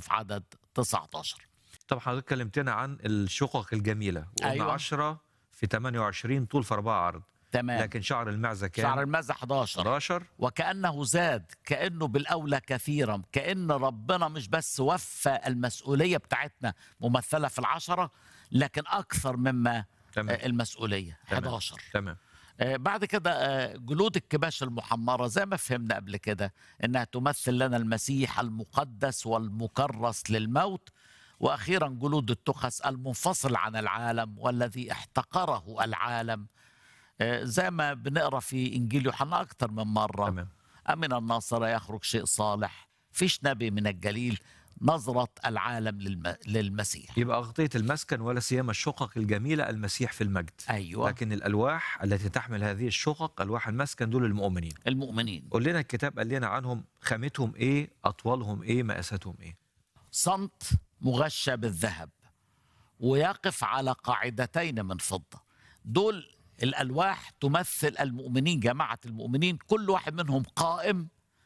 في عدد 19 طب حضرتك كلمتنا عن الشقق الجميله وقلنا أيوة. 10 في 28 طول في 4 عرض تمام لكن شعر المعزه كام؟ شعر المزة 11 11 وكأنه زاد كأنه بالأولى كثيرا كأن ربنا مش بس وفى المسؤولية بتاعتنا ممثلة في العشرة لكن أكثر مما تمام آه، المسؤولية تمام. 11 تمام آه، بعد كده آه، جلود الكباش المحمرة زي ما فهمنا قبل كده إنها تمثل لنا المسيح المقدس والمكرس للموت وأخيرا جلود التخس المنفصل عن العالم والذي احتقره العالم آه، زي ما بنقرا في إنجيل يوحنا أكثر من مرة تمام أمن الناصرة يخرج شيء صالح فيش نبي من الجليل نظرة العالم للم... للمسيح يبقى أغطية المسكن ولا سيما الشقق الجميلة المسيح في المجد أيوة لكن الألواح التي تحمل هذه الشقق ألواح المسكن دول المؤمنين المؤمنين قول لنا الكتاب قال لنا عنهم خامتهم إيه أطوالهم إيه مقاساتهم إيه صمت مغشى بالذهب ويقف على قاعدتين من فضة دول الألواح تمثل المؤمنين جماعة المؤمنين كل واحد منهم قائم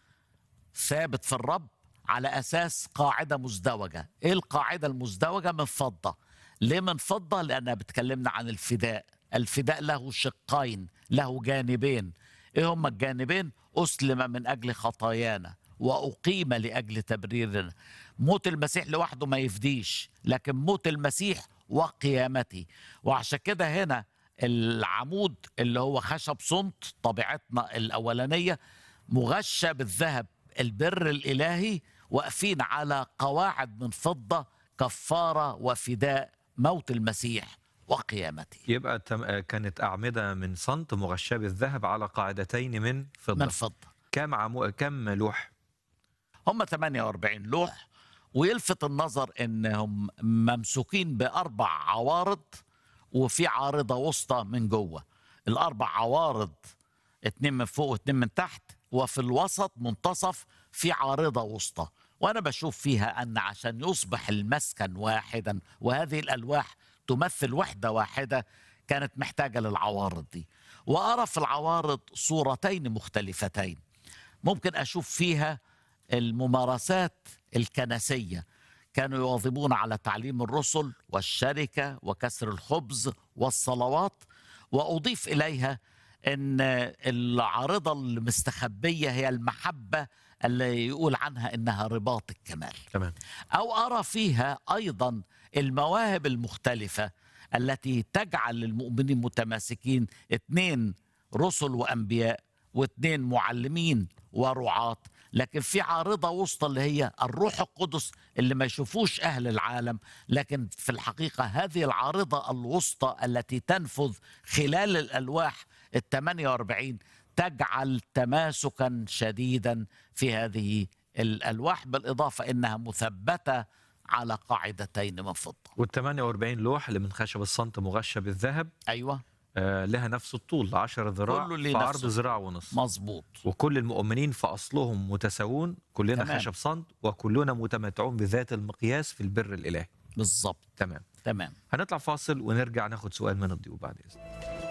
ثابت في الرب على أساس قاعدة مزدوجة إيه القاعدة المزدوجة من فضة ليه من فضة لأنها بتكلمنا عن الفداء الفداء له شقين له جانبين إيه هما الجانبين أسلم من أجل خطايانا وأقيم لأجل تبريرنا موت المسيح لوحده ما يفديش لكن موت المسيح وقيامته وعشان كده هنا العمود اللي هو خشب صمت طبيعتنا الأولانية مغشى بالذهب البر الإلهي واقفين على قواعد من فضة كفارة وفداء موت المسيح وقيامته يبقى تم- آه، كانت أعمدة من صنط مغشاة بالذهب على قاعدتين من فضة من فضة كم عمو... كم لوح هم 48 لوح ويلفت النظر انهم ممسوكين باربع عوارض وفي عارضه وسطى من جوه الاربع عوارض اتنين من فوق واتنين من تحت وفي الوسط منتصف في عارضه وسطى وانا بشوف فيها ان عشان يصبح المسكن واحدا وهذه الالواح تمثل وحده واحده كانت محتاجه للعوارض دي وارى في العوارض صورتين مختلفتين ممكن اشوف فيها الممارسات الكنسيه كانوا يواظبون على تعليم الرسل والشركه وكسر الخبز والصلوات واضيف اليها ان العارضه المستخبيه هي المحبه اللي يقول عنها انها رباط الكمال تمام او ارى فيها ايضا المواهب المختلفه التي تجعل المؤمنين متماسكين اثنين رسل وانبياء واثنين معلمين ورعاة لكن في عارضه وسطى اللي هي الروح القدس اللي ما يشوفوش اهل العالم لكن في الحقيقه هذه العارضه الوسطى التي تنفذ خلال الالواح ال 48 تجعل تماسكا شديدا في هذه الالواح بالاضافه انها مثبته على قاعدتين من فضه. وال 48 لوح اللي من خشب الصنط مغشى بالذهب ايوه آه لها نفس الطول 10 ذراع كله في ليه عرض نفسه. ذراع ونص مظبوط وكل المؤمنين في أصلهم متساوون كلنا تمام. خشب صنط وكلنا متمتعون بذات المقياس في البر الإلهي بالظبط تمام تمام هنطلع فاصل ونرجع ناخد سؤال من الضيوف بعد إذن